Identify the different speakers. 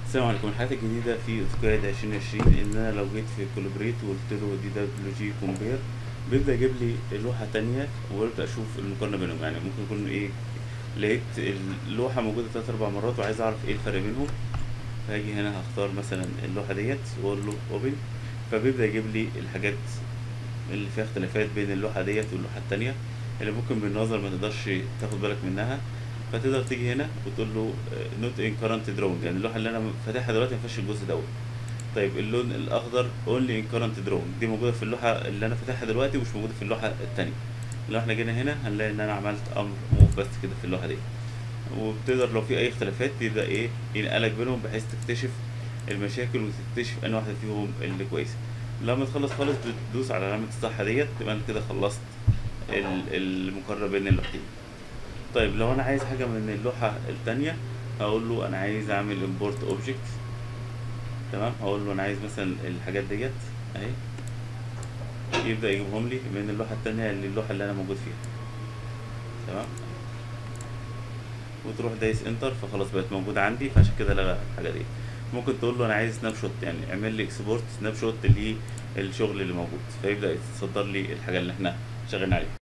Speaker 1: السلام عليكم الحاجات الجديدة في اوتوكاد عشرين عشرين ان انا لو جيت في كولابريت وقلت له دي دبليو جي كومبير بيبدأ يجيب لي لوحة تانية وابدأ اشوف المقارنة بينهم يعني ممكن يكون ايه لقيت اللوحة موجودة تلات اربع مرات وعايز اعرف ايه الفرق بينهم فهاجي هنا هختار مثلا اللوحة ديت واقول له اوبن فبيبدأ يجيب لي الحاجات اللي فيها اختلافات بين اللوحة ديت واللوحة التانية اللي ممكن بالنظر ما تقدرش تاخد بالك منها فتقدر تيجي هنا وتقول له نوت ان كرنت دراونج يعني اللوحه اللي انا فاتحها دلوقتي ما فيهاش الجزء دوت طيب اللون الاخضر اونلي ان كرنت دراونج دي موجوده في اللوحه اللي انا فاتحها دلوقتي ومش موجوده في اللوحه الثانيه لو احنا جينا هنا هنلاقي ان انا عملت امر موف بس كده في اللوحه دي وبتقدر لو في اي اختلافات يبدا ايه ينقلك بينهم بحيث تكتشف المشاكل وتكتشف ان واحده فيهم اللي كويسه لما تخلص خالص بتدوس على علامه الصح ديت تبقى انت كده خلصت المقارنه بين اللوحتين طيب لو انا عايز حاجه من اللوحه التانية هقول له انا عايز اعمل import object تمام هقول له انا عايز مثلا الحاجات ديت اهي يبدا يجيبهم لي من اللوحه التانية للوحه اللي انا موجود فيها تمام وتروح دايس انتر فخلاص بقت موجوده عندي فعشان كده لغى الحاجه دي ممكن تقول له انا عايز سناب شوت يعني اعمل لي اكسبورت سناب شوت للشغل اللي موجود فيبدا يتصدر لي الحاجه اللي احنا شغالين عليها